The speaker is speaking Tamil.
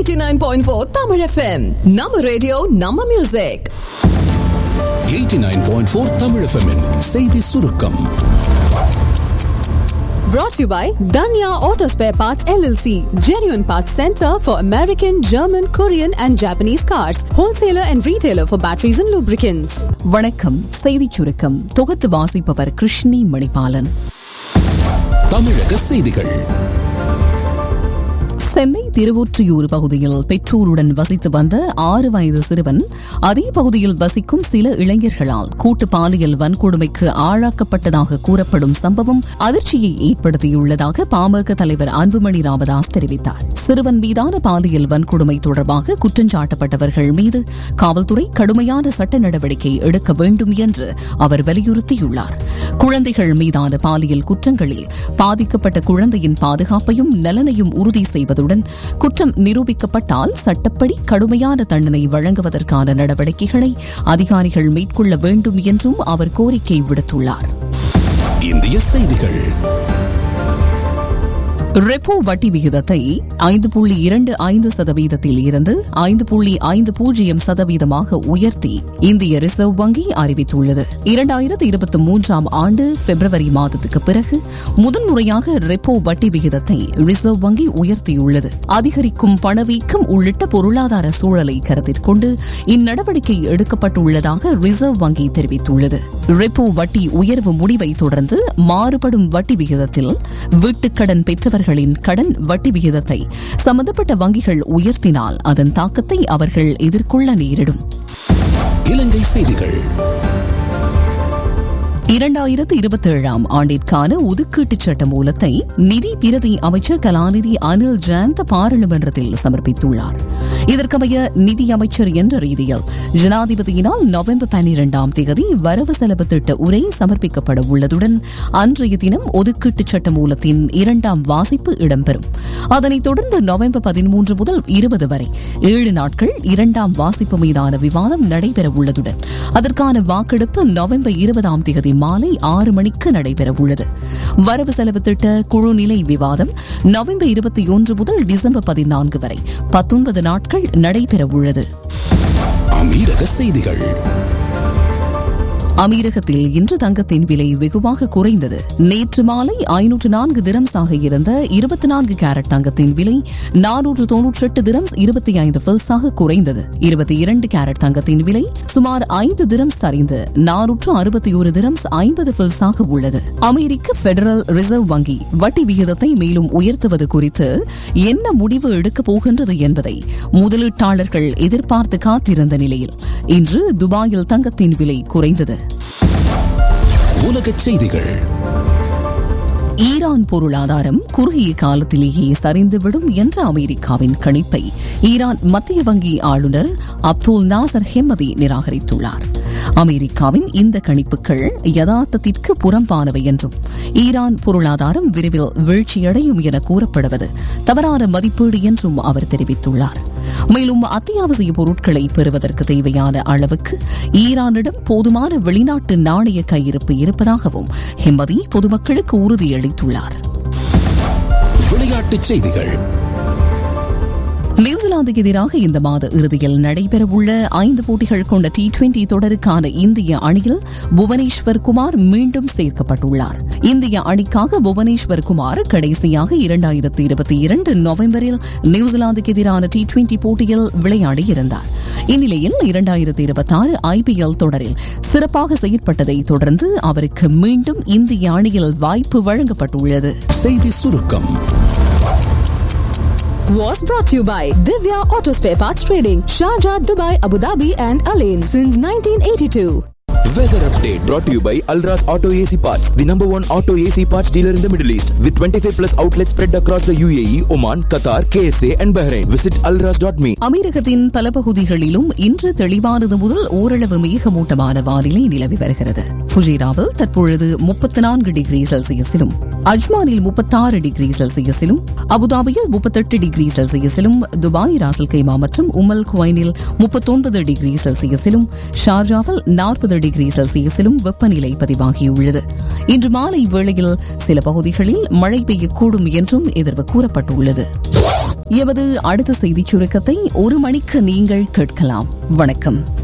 89.4 Tamil FM. நம்ம ரேடியோ நம்ம மியூசிக் 89.4 தமிழ் FM -இன் செய்தி சுருக்கம் brought to you by Danya Auto Spare Parts LLC, genuine parts center for American, German, Korean and Japanese cars, wholesaler and retailer for batteries and lubricants. வணக்கம் செய்திச் சுருக்கம் தொகுத்து வாசிப்பவர் கிருஷ்ணி மணிபாலன் தமிழக செய்திகள் சென்னை திருவொற்றியூர் பகுதியில் பெற்றோருடன் வசித்து வந்த ஆறு வயது சிறுவன் அதே பகுதியில் வசிக்கும் சில இளைஞர்களால் கூட்டு பாலியல் வன்கொடுமைக்கு ஆளாக்கப்பட்டதாக கூறப்படும் சம்பவம் அதிர்ச்சியை ஏற்படுத்தியுள்ளதாக பாமக தலைவர் அன்புமணி ராமதாஸ் தெரிவித்தார் சிறுவன் மீதான பாலியல் வன்கொடுமை தொடர்பாக குற்றஞ்சாட்டப்பட்டவர்கள் மீது காவல்துறை கடுமையான சட்ட நடவடிக்கை எடுக்க வேண்டும் என்று அவர் வலியுறுத்தியுள்ளார் குழந்தைகள் மீதான பாலியல் குற்றங்களில் பாதிக்கப்பட்ட குழந்தையின் பாதுகாப்பையும் நலனையும் உறுதி செய்வதுடன் குற்றம் நிரூபிக்கப்பட்டால் சட்டப்படி கடுமையான தண்டனை வழங்குவதற்கான நடவடிக்கைகளை அதிகாரிகள் மேற்கொள்ள வேண்டும் என்றும் அவர் கோரிக்கை விடுத்துள்ளார் இந்திய செய்திகள் ரெப்போ வட்டி விகிதத்தை ஐந்து புள்ளி இரண்டு ஐந்து சதவீதத்தில் இருந்து ஐந்து புள்ளி ஐந்து பூஜ்ஜியம் சதவீதமாக உயர்த்தி இந்திய ரிசர்வ் வங்கி அறிவித்துள்ளது இரண்டாயிரத்து இருபத்தி மூன்றாம் ஆண்டு பிப்ரவரி மாதத்துக்கு பிறகு முதன்முறையாக ரெப்போ வட்டி விகிதத்தை ரிசர்வ் வங்கி உயர்த்தியுள்ளது அதிகரிக்கும் பணவீக்கம் உள்ளிட்ட பொருளாதார சூழலை கருத்தில் கொண்டு இந்நடவடிக்கை எடுக்கப்பட்டுள்ளதாக ரிசர்வ் வங்கி தெரிவித்துள்ளது ரெப்போ வட்டி உயர்வு முடிவை தொடர்ந்து மாறுபடும் வட்டி விகிதத்தில் வீட்டுக்கடன் பெற்றவர்களின் கடன் வட்டி விகிதத்தை சம்பந்தப்பட்ட வங்கிகள் உயர்த்தினால் அதன் தாக்கத்தை அவர்கள் எதிர்கொள்ள நேரிடும் இலங்கை செய்திகள் இரண்டாயிரத்து இருபத்தி ஏழாம் ஆண்டிற்கான ஒதுக்கீட்டு சட்ட மூலத்தை நிதி பிரதி அமைச்சர் கலாநிதி அனில் ஜயந்த் பாராளுமன்றத்தில் சமர்ப்பித்துள்ளார் இதற்கமைய நிதி அமைச்சர் என்ற ரீதியில் ஜனாதிபதியினால் நவம்பர் பனிரெண்டாம் தேதி வரவு செலவு திட்ட உரை சமர்ப்பிக்கப்பட உள்ளதுடன் அன்றைய தினம் ஒதுக்கீட்டு சட்ட மூலத்தின் இரண்டாம் வாசிப்பு இடம்பெறும் அதனைத் தொடர்ந்து நவம்பர் பதிமூன்று முதல் இருபது வரை ஏழு நாட்கள் இரண்டாம் வாசிப்பு மீதான விவாதம் நடைபெற உள்ளதுடன் அதற்கான வாக்கெடுப்பு நவம்பர் இருபதாம் தேதி மாலை ஆறு மணிக்கு நடைபெறவுள்ளது வரவு செலவு திட்ட குழு நிலை விவாதம் நவம்பர் இருபத்தி ஒன்று முதல் டிசம்பர் பதினான்கு வரை பத்தொன்பது நாட்கள் நடைபெறவுள்ளது அமீரக செய்திகள் அமீரகத்தில் இன்று தங்கத்தின் விலை வெகுவாக குறைந்தது நேற்று மாலை ஐநூற்று நான்கு திரம்ஸாக இருந்த இருபத்தி நான்கு கேரட் தங்கத்தின் விலை நானூற்று தொன்னூற்றி எட்டு திரம்ஸ் இருபத்தி ஐந்து பில்ஸாக குறைந்தது இருபத்தி இரண்டு கேரட் தங்கத்தின் விலை சுமார் ஐந்து திரம்ஸ் சரிந்து நானூற்று அறுபத்தி ஒரு திரம்ஸ் ஐம்பது பில்ஸாக உள்ளது அமெரிக்க பெடரல் ரிசர்வ் வங்கி வட்டி விகிதத்தை மேலும் உயர்த்துவது குறித்து என்ன முடிவு எடுக்கப் போகின்றது என்பதை முதலீட்டாளர்கள் எதிர்பார்த்து காத்திருந்த நிலையில் இன்று துபாயில் தங்கத்தின் விலை குறைந்தது உலக செய்திகள் ஈரான் பொருளாதாரம் குறுகிய காலத்திலேயே சரிந்துவிடும் என்ற அமெரிக்காவின் கணிப்பை ஈரான் மத்திய வங்கி ஆளுநர் அப்துல் நாசர் ஹெம்மதி நிராகரித்துள்ளார் அமெரிக்காவின் இந்த கணிப்புகள் யதார்த்தத்திற்கு புறம்பானவை என்றும் ஈரான் பொருளாதாரம் விரைவில் வீழ்ச்சியடையும் என கூறப்படுவது தவறான மதிப்பீடு என்றும் அவர் தெரிவித்துள்ளார் மேலும் அத்தியாவசிய பொருட்களை பெறுவதற்கு தேவையான அளவுக்கு ஈரானிடம் போதுமான வெளிநாட்டு நாணய கையிருப்பு இருப்பதாகவும் ஹிம்மதி பொதுமக்களுக்கு உறுதியளித்துள்ளார் விளையாட்டுச் செய்திகள் நியூசிலாந்துக்கு எதிராக இந்த மாத இறுதியில் நடைபெறவுள்ள ஐந்து போட்டிகள் கொண்ட டி டுவெண்டி தொடருக்கான இந்திய அணியில் புவனேஸ்வர் குமார் மீண்டும் சேர்க்கப்பட்டுள்ளார் இந்திய அணிக்காக புவனேஸ்வர் குமார் கடைசியாக இரண்டாயிரத்தி இருபத்தி இரண்டு நவம்பரில் நியூசிலாந்துக்கு எதிரான டி டுவெண்டி போட்டியில் விளையாடியிருந்தார் இந்நிலையில் இரண்டாயிரத்தி இருபத்தி ஆறு ஐபிஎல் தொடரில் சிறப்பாக செயற்பட்டதை தொடர்ந்து அவருக்கு மீண்டும் இந்திய அணியில் வாய்ப்பு வழங்கப்பட்டுள்ளது செய்தி சுருக்கம் Was brought to you by Divya Auto Spare Parts Trading, Sharjah, Dubai, Abu Dhabi and Alain since 1982. Weather update brought to you by Alras Auto AC Parts, the number one auto AC parts dealer in the Middle East, with 25 plus outlets spread across the UAE, Oman, Qatar, KSA, and Bahrain. Visit alras.me. அமீரகத்தின் பல பகுதிகளிலும் இன்று தெளிவானது முதல் ஓரளவு மேகமூட்டமான வானிலை நிலவி வருகிறது ஃபுஜிராவில் தற்பொழுது முப்பத்தி நான்கு டிகிரி செல்சியஸிலும் அஜ்மானில் முப்பத்தாறு டிகிரி செல்சியஸிலும் அபுதாபியில் முப்பத்தெட்டு டிகிரி செல்சியஸிலும் துபாய் ராசல் கைமா மற்றும் உமல் குவைனில் முப்பத்தொன்பது டிகிரி செல்சியஸிலும் ஷார்ஜாவில் நாற்பது டிகிரி செல்சியஸிலும் வெப்பநிலை பதிவாகியுள்ளது இன்று மாலை வேளையில் சில பகுதிகளில் மழை பெய்யக்கூடும் என்றும் எதிர்வு கூறப்பட்டுள்ளது எமது அடுத்த செய்திச் சுருக்கத்தை ஒரு மணிக்கு நீங்கள் கேட்கலாம் வணக்கம்